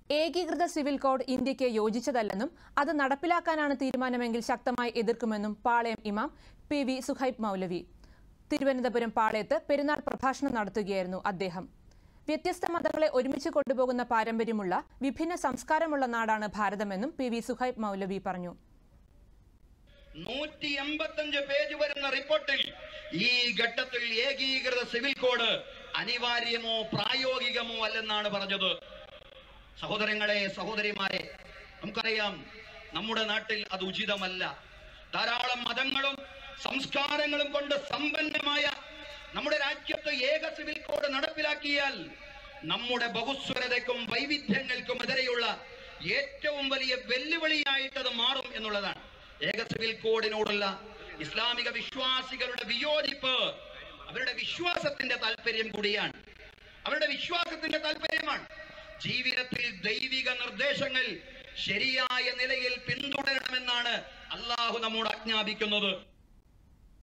ഏകീകൃത civil code ഇന്ത്യക്ക് യോജിച്ചതല്ലെന്നും അത് നടപ്പിലാക്കാനാണ് തീരുമാനമെങ്കിൽ ശക്തമായി എതിർക്കുമെന്നും പാളയം ഇമാം പി വി സുഹൈബ് മൗലവി തിരുവനന്തപുരം പാളയത്ത് പെരുന്നാൾ പ്രഭാഷണം നടത്തുകയായിരുന്നു അദ്ദേഹം വ്യത്യസ്ത മതങ്ങളെ ഒരുമിച്ച് കൊണ്ടുപോകുന്ന പാരമ്പര്യമുള്ള വിഭിന്ന സംസ്കാരമുള്ള നാടാണ് ഭാരതമെന്നും പി വി സുഹൈബ് മൗലവി പറഞ്ഞു നൂറ്റി എൺപത്തഞ്ച് പേജ് വരുന്ന റിപ്പോർട്ടിൽ ഈ ഘട്ടത്തിൽ ഏകീകൃത സിവിൽ കോഡ് അനിവാര്യമോ പ്രായോഗികമോ അല്ലെന്നാണ് പറഞ്ഞത് സഹോദരങ്ങളെ സഹോദരിമാരെ നമുക്കറിയാം നമ്മുടെ നാട്ടിൽ അത് ഉചിതമല്ല ധാരാളം മതങ്ങളും സംസ്കാരങ്ങളും കൊണ്ട് സമ്പന്നമായ നമ്മുടെ രാജ്യത്ത് ഏക സിവിൽ കോഡ് നടപ്പിലാക്കിയാൽ നമ്മുടെ ബഹുസ്വരതയ്ക്കും വൈവിധ്യങ്ങൾക്കും എതിരെയുള്ള ഏറ്റവും വലിയ വെല്ലുവിളിയായിട്ട് അത് മാറും എന്നുള്ളതാണ് ഏക സിവിൽ കോഡിനോടുള്ള ഇസ്ലാമിക വിശ്വാസികളുടെ വിയോജിപ്പ് അവരുടെ വിശ്വാസത്തിന്റെ താല്പര്യം കൂടിയാണ് അവരുടെ വിശ്വാസത്തിന്റെ താല്പര്യമാണ് ജീവിതത്തിൽ ദൈവിക നിർദ്ദേശങ്ങൾ ശരിയായ നിലയിൽ പിന്തുടരണമെന്നാണ് അള്ളാഹു നമ്മോട് ആജ്ഞാപിക്കുന്നത്